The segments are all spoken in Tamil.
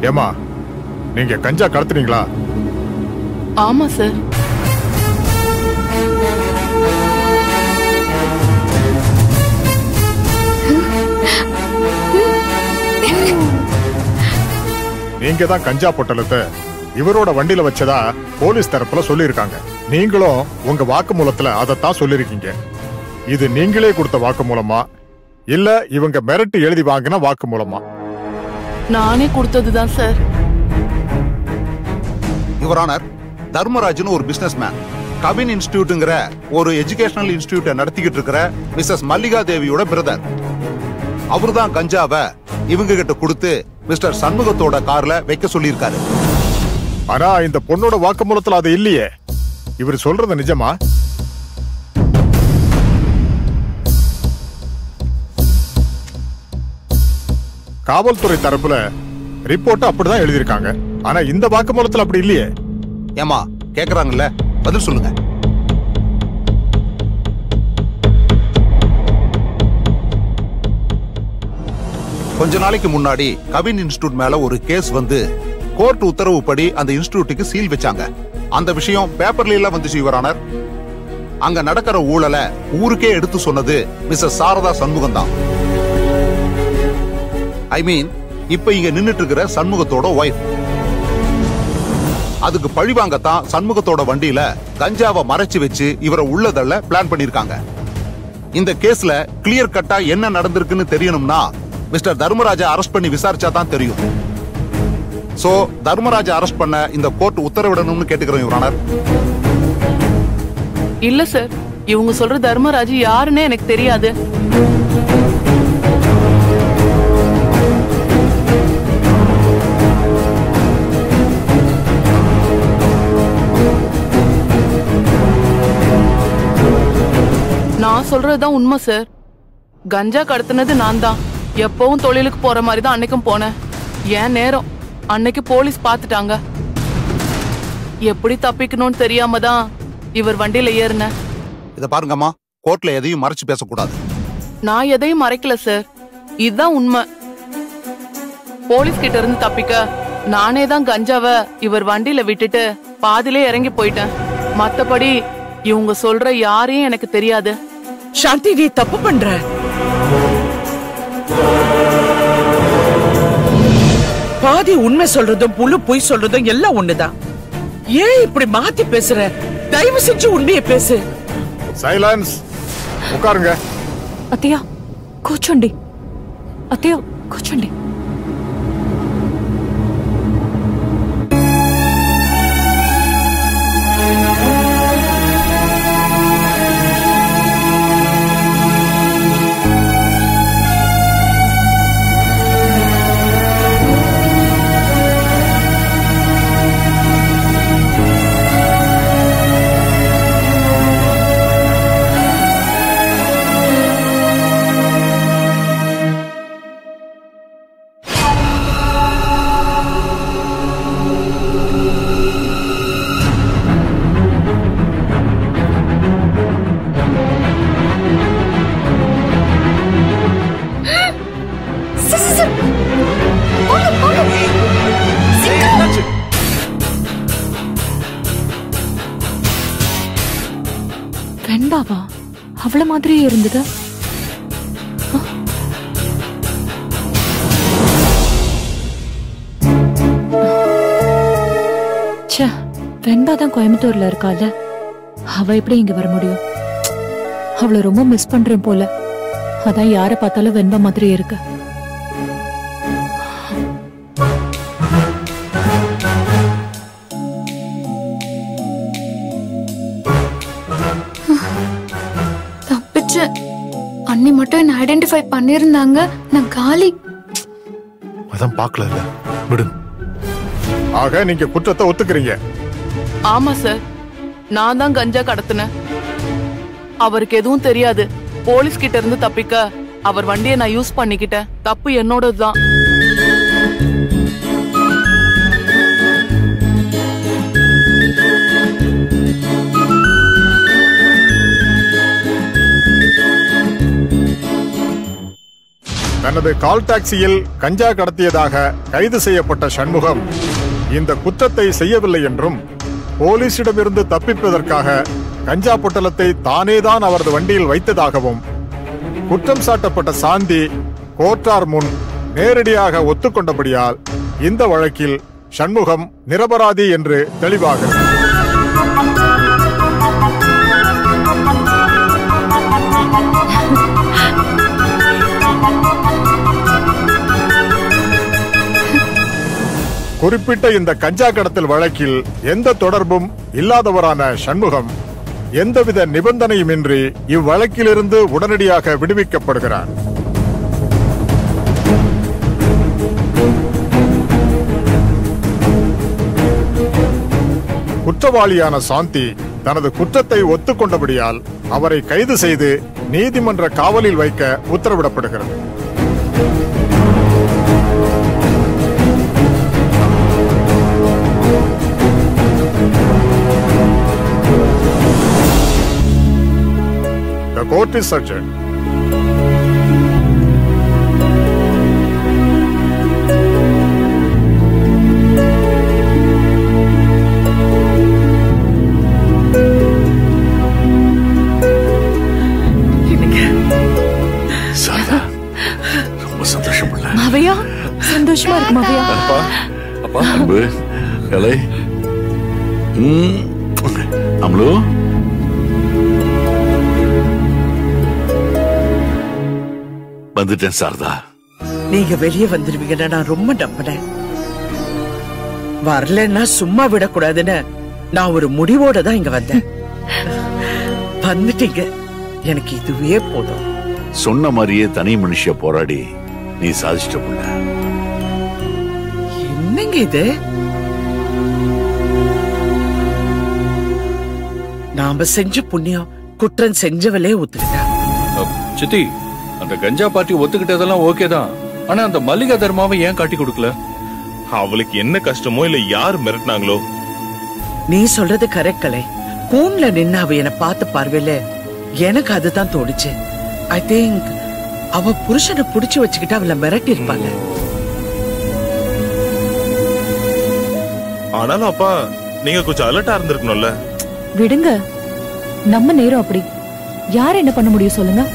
ஏமா நீங்க கஞ்சா கடத்துனீங்களா ஆமா சார் நீங்க தான் கஞ்சா பொட்டலத்தை இவரோட வண்டியில வச்சதா போலீஸ் தரப்புல சொல்லியிருக்காங்க நீங்களும் உங்க வாக்குமூலத்துல அதைத்தான் சொல்லிருக்கீங்க இது நீங்களே கொடுத்த வாக்குமூலமா இல்ல இவங்க மிரட்டி எழுதி வாங்கின வாக்குமூலமா நானே கொடுத்ததுதான் சார் யுவர் ஆனர் தர்மராஜன் ஒரு பிசினஸ் மேன் கவின் இன்ஸ்டிடியூட்ங்கிற ஒரு எஜுகேஷனல் இன்ஸ்டிடியூட்டை நடத்திக்கிட்டு இருக்கிற மிஸ்ஸஸ் மல்லிகா தேவியோட பிரதர் அவர்தான் கஞ்சாவை இவங்க கிட்ட கொடுத்து மிஸ்டர் சண்முகத்தோட கார்ல வைக்க சொல்லியிருக்காரு ஆனா இந்த பொண்ணோட வாக்குமூலத்துல அது இல்லையே இவர் சொல்றது நிஜமா காவல்துறை தரப்புல ரிப்போர்ட் அப்படிதான் எழுதியிருக்காங்க ஆனா இந்த வாக்குமூலத்துல அப்படி இல்லையே ஏமா கேக்குறாங்கல்ல பதில் சொல்லுங்க கொஞ்ச நாளைக்கு முன்னாடி கவின் இன்ஸ்டிடியூட் மேல ஒரு கேஸ் வந்து கோர்ட் உத்தரவுப்படி அந்த இன்ஸ்டிடியூட்டுக்கு சீல் வச்சாங்க அந்த விஷயம் பேப்பர்ல எல்லாம் வந்துச்சு யுவரானர் அங்க நடக்கிற ஊழல ஊருக்கே எடுத்து சொன்னது மிஸ்ஸஸ் சாரதா சண்முகம் தான் ஐ மீன் இப்ப இங்க நின்னுட்டு இருக்கிற சண்முகத்தோட ஒய்ஃப் அதுக்கு பழிவாங்கத்தான் சண்முகத்தோட வண்டியில கஞ்சாவை மறைச்சு வச்சு இவரை உள்ளதள்ள பிளான் பண்ணிருக்காங்க இந்த கேஸ்ல கிளியர் கட்டா என்ன நடந்திருக்குன்னு தெரியணும்னா மிஸ்டர் தர்மராஜா அரெஸ்ட் பண்ணி விசாரிச்சா தான் தெரியும் சோ தர்மராஜா அரெஸ்ட் பண்ண இந்த கோர்ட் உத்தரவிடணும்னு கேட்டுக்கிறோம் யுவர் ஆனர் இல்ல சார் இவங்க சொல்ற தர்மராஜ் யாருன்னே எனக்கு தெரியாது நான் சொல்றதுதான் உண்மை சார் கஞ்சா கடத்தினது நான் தான் எப்பவும் தொழிலுக்கு போற மாதிரி தான் அன்னைக்கும் போனேன் ஏன் நேரம் அன்னைக்கு போலீஸ் பார்த்துட்டாங்க எப்படி தப்பிக்கணும்னு தெரியாம தான் இவர் வண்டியில ஏறினேன் இத பாருங்கம்மா கோர்ட்ல எதையும் மறைச்சு பேசக்கூடாது நான் எதையும் மறைக்கல சார் இதுதான் உண்மை போலீஸ் கிட்ட இருந்து தப்பிக்க நானே தான் கஞ்சாவை இவர் வண்டியில விட்டுட்டு பாதியிலே இறங்கி போயிட்டேன் மத்தபடி இவங்க சொல்ற யாரையும் எனக்கு தெரியாது சாந்தி நீ தப்பு பண்ற பாதி உண்மை சொல்றதும் புழு பொய் சொல்றதும் எல்லாம் ஒண்ணுதான் ஏன் இப்படி மாத்தி பேசுற தயவு செஞ்சு உண்மையை பேசு சைலன்ஸ் உட்காருங்க అత్తయ్య కూర్చోండి అత్తయ్య కూర్చోండి வெண்பாவா அவள மாதிரியே இருந்தது ஆ? ச்சே வெண்பா தான் கோயம்புத்தூர்ல இருக்கால அவ எப்படி இங்க வர முடியும் அவளை ரொம்ப மிஸ் பண்றேன் போல அதான் யாரை பார்த்தாலும் வெண்பா மாதிரி இருக்கு தப்பிச்சேன் அண்ணி மட்டும் என்ன ஐடென்டிஃபை பண்ணியிருந்தாங்க நான் காலி அதான் பார்க்கல விடு ஆக நீங்க குற்றத்தை ஒத்துக்கிறீங்க ஆமா சார் நான் தான் கஞ்சா கடத்தினேன் அவருக்கு எதுவும் தெரியாது போலீஸ் கிட்ட இருந்து தப்பிக்க அவர் வண்டியை நான் யூஸ் பண்ணிக்கிட்டேன் தப்பு என்னோடதுதான் தனது கால் டாக்ஸியில் கஞ்சா கடத்தியதாக கைது செய்யப்பட்ட சண்முகம் இந்த குற்றத்தை செய்யவில்லை என்றும் போலீசிடமிருந்து தப்பிப்பதற்காக கஞ்சா பொட்டலத்தை தானேதான் அவரது வண்டியில் வைத்ததாகவும் குற்றம் சாட்டப்பட்ட சாந்தி கோர்ட்டார் முன் நேரடியாக ஒத்துக்கொண்டபடியால் இந்த வழக்கில் சண்முகம் நிரபராதி என்று தெளிவாகிறது குறிப்பிட்ட இந்த கஞ்சா கடத்தல் வழக்கில் எந்த தொடர்பும் இல்லாதவரான சண்முகம் எந்தவித நிபந்தனையுமின்றி இவ்வழக்கிலிருந்து உடனடியாக விடுவிக்கப்படுகிறார் குற்றவாளியான சாந்தி தனது குற்றத்தை ஒத்துக்கொண்டபடியால் அவரை கைது செய்து நீதிமன்ற காவலில் வைக்க உத்தரவிடப்படுகிறது The court is adjourned. Saradha ரொம்ப சந்தோஷம் இல்ல மாவையா சந்தோஷமா இருக்கு மாவையா அப்பா அப்பா அன்பு கலை ம், அம்லு வந்துட்டேன் சாரதா நீங்க வெளியே வந்துருவீங்கன்னு நான் ரொம்ப நம்பினேன் வரலன்னா சும்மா விடக்கூடாதுன்னு நான் ஒரு முடிவோட தான் இங்க வந்தேன் வந்துட்டீங்க எனக்கு இதுவே போதும் சொன்ன மாதிரியே தனி மனுஷிய போராடி நீ சாதிச்சிட்ட புள்ள என்னங்க இது நாம செஞ்ச புண்ணியம் குற்றம் செஞ்சவளே ஒத்துக்கிட்டா அப், சித்தி அந்த கஞ்சா பார்ட்டி ஒத்துக்கிட்டதெல்லாம் ஓகே தான் ஆனா அந்த மல்லிகா தர்மாவை ஏன் காட்டி கொடுக்கல அவளுக்கு என்ன கஷ்டமோ இல்ல யார் மிரட்டினாங்களோ நீ சொல்றது கரெக்ட் கலை கூண்ல நின்னு அவ என்ன பார்த்த பார்வையில எனக்கு அதுதான் தோணுச்சு ஐ திங்க் அவ புருஷனை புடிச்சு வச்சுக்கிட்டு அவளை மிரட்டி இருப்பாங்க ஆனாலும் அப்பா நீங்க கொஞ்சம் அலர்ட்டா இருந்திருக்கணும்ல விடுங்க நம்ம நேரம் அப்படி யார் என்ன பண்ண முடியும் சொல்லுங்க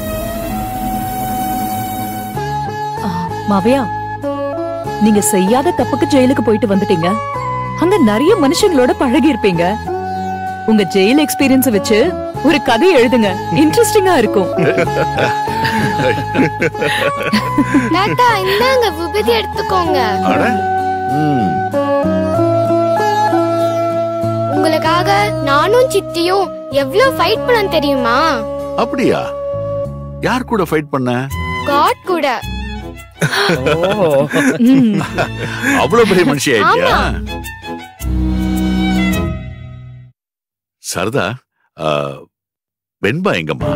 ஆ, மாவையா நீங்க செய்யாத தப்புக்கு ஜெயிலுக்கு போயிட்டு வந்துட்டீங்க அங்க நிறைய மனுஷங்களோட பழகி இருப்பீங்க உங்க ஜெயில் எக்ஸ்பீரியன்ஸ் வச்சு ஒரு கதை எழுதுங்க இன்ட்ரெஸ்டிங்கா இருக்கும் தாத்தா இந்தாங்க விபூதி எடுத்துக்கோங்க அட ம், உங்களுக்காக நானும் சித்தியும் எவ்வளவு ஃபைட் பண்ண தெரியுமா அப்படியா யார் கூட ஃபைட் பண்ண காட் கூட ஓ ம். அவ்வளவு பெரிய மனுஷி ஆயிட்டியா ஆமா. சரதா ஆ, வெண்பா எங்கம்மா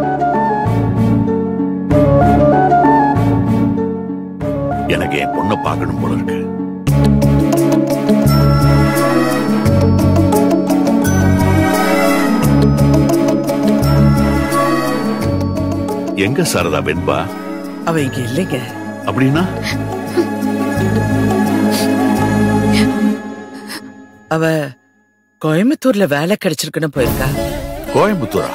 எனக்கு என் பொண்ணை பார்க்கணும் போல இருக்கு எங்க சரதா வெண்பா அவ இங்க இல்லைங்க அப்படின்னா அவ கோயம்புத்தூர்ல வேலை கிடைச்சிருக்குன்னு போயிருக்கா கோயம்புத்தூரா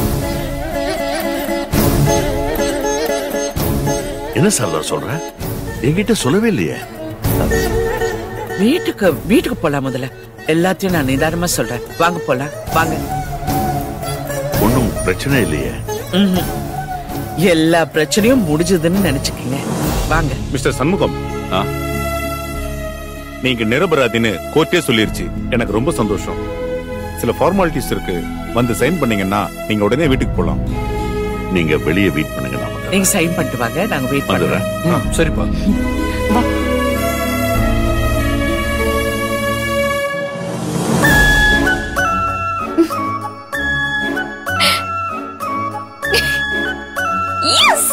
என்ன சரதா சொல்ற என்கிட்ட சொல்லவே இல்லையே வீட்டுக்கு வீட்டுக்கு போலாம் முதல்ல எல்லாத்தையும் நான் நிதானமா சொல்றேன் வாங்க போலாம் வாங்க ஒன்னும் பிரச்சனை இல்லையே ம்ஹும். எல்லா பிரச்சனையும் முடிஞ்சதுன்னு நினைச்சுக்கங்க வாங்க மிஸ்டர் சண்முகம் ஆ? நீங்க நிரபராதின்னு கோர்ட்டே சொல்லிருச்சு எனக்கு ரொம்ப சந்தோஷம் சில ஃபார்மாலிட்டிஸ் இருக்கு வந்து சைன் பண்ணீங்கன்னா நீங்க உடனே வீட்டுக்கு போலாம் நீங்க வெளியே வெயிட் பண்ணுங்க நான் வந்துடுறேன். நீங்க சைன் பண்ணிட்டு வாங்க நாங்க வெயிட் பண்றோம் வந்துடுறேன் ஆ, சரிப்பா எஸ்